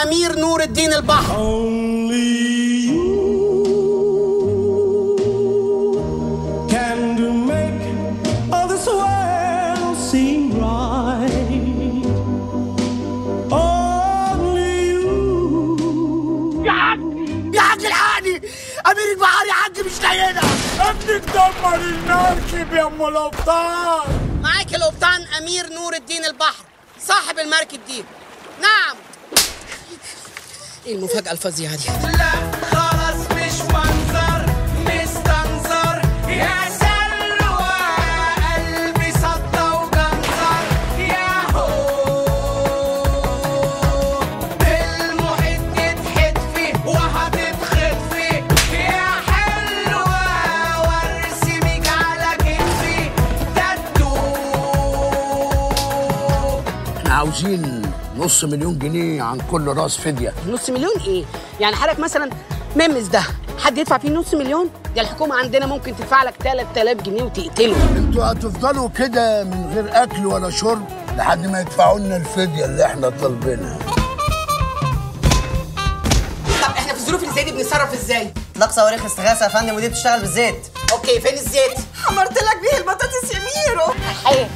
امير نور الدين البحر Only you can do make all this world seem right. Only you. يا حاج يا حاج الحقني امير البحر يا حاج مش لاقينا ابنك دمر المركب يا ام القبطان معاك القبطان امير نور الدين البحر صاحب المركب دي نعم ايه المفاجأة الفظيعة دي؟ لا خلاص مش منظر مستنظر يا سلوى قلبي صدى وجنظر يا هو بالمحيط تتحدفي وهتتخطفي يا حلوة وارسمك على كتفي تاتو احنا عاوزين نص مليون جنيه عن كل راس فديه نص مليون ايه؟ يعني حضرتك مثلا ميمز ده حد يدفع فيه نص مليون؟ ده الحكومة عندنا ممكن تدفع لك 3000 جنيه وتقتله انتوا هتفضلوا كده من غير اكل ولا شرب لحد ما يدفعوا لنا الفديه اللي احنا طالبينها طب احنا في الظروف اللي زي دي بنتصرف ازاي؟ اطلاق صواريخ استغاثه يا فندم ودي بتشتغل بالزيت اوكي فين الزيت؟ حمرت لك بيه البطاطس يا ميرو حقيقي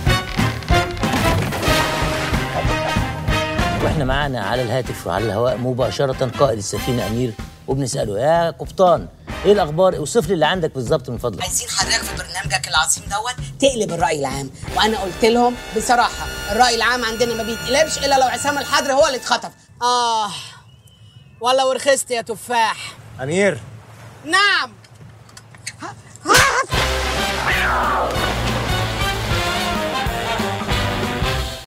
واحنا معانا على الهاتف وعلى الهواء مباشرة قائد السفينة أمير وبنسأله يا قبطان ايه الأخبار؟ اوصف لي اللي عندك بالظبط من فضلك عايزين حضرتك في برنامجك العظيم دوت تقلب الرأي العام وانا قلت لهم بصراحة الرأي العام عندنا ما بيتقلبش الا لو عصام الحضري هو اللي اتخطف اه ولا ورخصت يا تفاح امير نعم